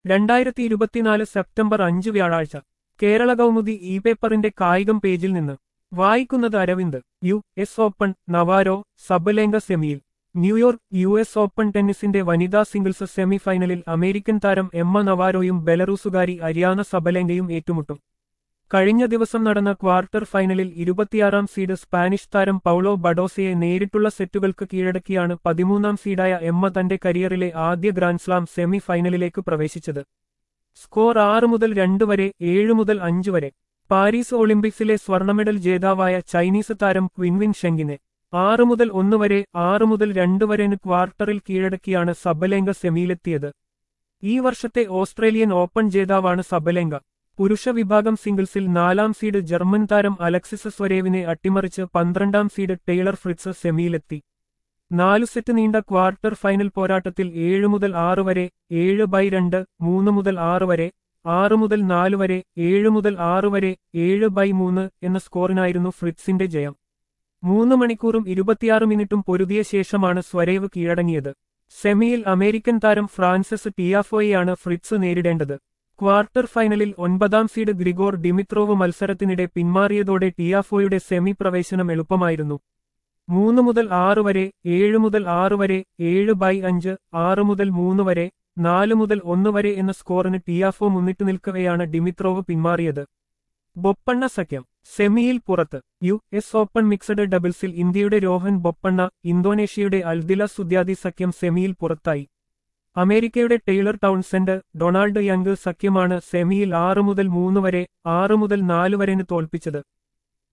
രണ്ടായിരത്തി ഇരുപത്തിനാല് സെപ്റ്റംബർ അഞ്ച് വ്യാഴാഴ്ച കേരള കൗമുദി ഇ പേപ്പറിന്റെ കായികം പേജിൽ നിന്ന് വായിക്കുന്നത് Aravind U S open Navarro Sabalenka സെമിയിൽ ന്യൂയോർക്ക് യു എസ് ഓപ്പൺ ടെന്നീസിന്റെ വനിതാ സിംഗിൾസ് സെമിഫൈനലിൽ അമേരിക്കൻ താരം എമ്മ നവാരോയും ബെലറൂസുകാരി അരിയാന സബലേങ്കയും ഏറ്റുമുട്ടും കഴിഞ്ഞ ദിവസം നടന്ന ക്വാർട്ടർ ഫൈനലിൽ ഇരുപത്തിയാറാം സീഡ് സ്പാനിഷ് താരം പൗളോ ബഡോസയെ നേരിട്ടുള്ള സെറ്റുകൾക്ക് കീഴടക്കിയാണ് പതിമൂന്നാം സീഡായ എമ്മ തന്റെ കരിയറിലെ ആദ്യ ഗ്രാൻഡ്സ്ലാം സെമി ഫൈനലിലേക്ക് പ്രവേശിച്ചത് സ്കോർ ആറ് മുതൽ രണ്ട് വരെ ഏഴ് മുതൽ അഞ്ച് വരെ പാരീസ് ഒളിമ്പിക്സിലെ സ്വർണ്ണ മെഡൽ ജേതാവായ ചൈനീസ് താരം ക്വിൻവിൻ ഷെങ്കിനെ ആറ് മുതൽ ഒന്ന് വരെ ആറ് മുതൽ രണ്ട് വരെന് ക്വാർട്ടറിൽ കീഴടക്കിയാണ് സബലേങ്ക സെമിയിലെത്തിയത് ഈ വർഷത്തെ ഓസ്ട്രേലിയൻ ഓപ്പൺ ജേതാവാണ് സബലേങ്ക പുരുഷ വിഭാഗം സിംഗിൾസിൽ നാലാം സീഡ് ജർമ്മൻ താരം അലക്സിസ് സ്വരേവിനെ അട്ടിമറിച്ച് പന്ത്രണ്ടാം സീഡ് ടൈലർ ഫ്രിറ്റ്സ് സെമിയിലെത്തി നാലു സെറ്റ് നീണ്ട ക്വാർട്ടർ ഫൈനൽ പോരാട്ടത്തിൽ ഏഴ് മുതൽ ആറ് വരെ ഏഴ് ബൈ രണ്ട് മൂന്ന് മുതൽ ആറ് വരെ ആറ് മുതൽ നാല് വരെ ഏഴ് മുതൽ ആറ് വരെ ഏഴ് ബൈ മൂന്ന് എന്ന സ്കോറിനായിരുന്നു ഫ്രിറ്റ്സിന്റെ ജയം മൂന്ന് മണിക്കൂറും ഇരുപത്തിയാറ് മിനിറ്റും പൊരുതിയ ശേഷമാണ് സ്വരേവ് കീഴടങ്ങിയത് സെമിയിൽ അമേരിക്കൻ താരം ഫ്രാൻസിസ് ടിയാഫോയെയാണ് ഫ്രിറ്റ്സ് നേരിടേണ്ടത് ക്വാർട്ടർ ഫൈനലിൽ ഒൻപതാം സീഡ് ഗ്രിഗോർ ഡിമിത്രോവ് മത്സരത്തിനിടെ പിന്മാറിയതോടെ ടിയാഫോയുടെ സെമി പ്രവേശനം എളുപ്പമായിരുന്നു മൂന്ന് മുതൽ ആറ് വരെ ഏഴ് മുതൽ ആറ് വരെ ഏഴ് ബൈ അഞ്ച് ആറ് മുതൽ മൂന്ന് വരെ നാല് മുതൽ ഒന്ന് വരെ എന്ന സ്കോറിന് ടിയാഫോ മുന്നിട്ടു നിൽക്കവെയാണ് ഡിമിത്രോവ് പിന്മാറിയത് ബൊപ്പണ്ണ സഖ്യം സെമിയിൽ പുറത്ത് യു എസ് ഓപ്പൺ മിക്സഡ് ഡബിൾസിൽ ഇന്ത്യയുടെ രോഹൻ ബൊപ്പണ്ണ ഇന്തോനേഷ്യയുടെ അൽദില സുദ്യാദി സഖ്യം സെമിയിൽ പുറത്തായി അമേരിക്കയുടെ ടൈലർ ടൗൺസെന്റ് ഡൊണാൾഡ് യങ് സഖ്യമാണ് സെമിയിൽ ആറ് മുതൽ മൂന്ന് വരെ ആറ് മുതൽ നാല് വരെന് തോൽപ്പിച്ചത്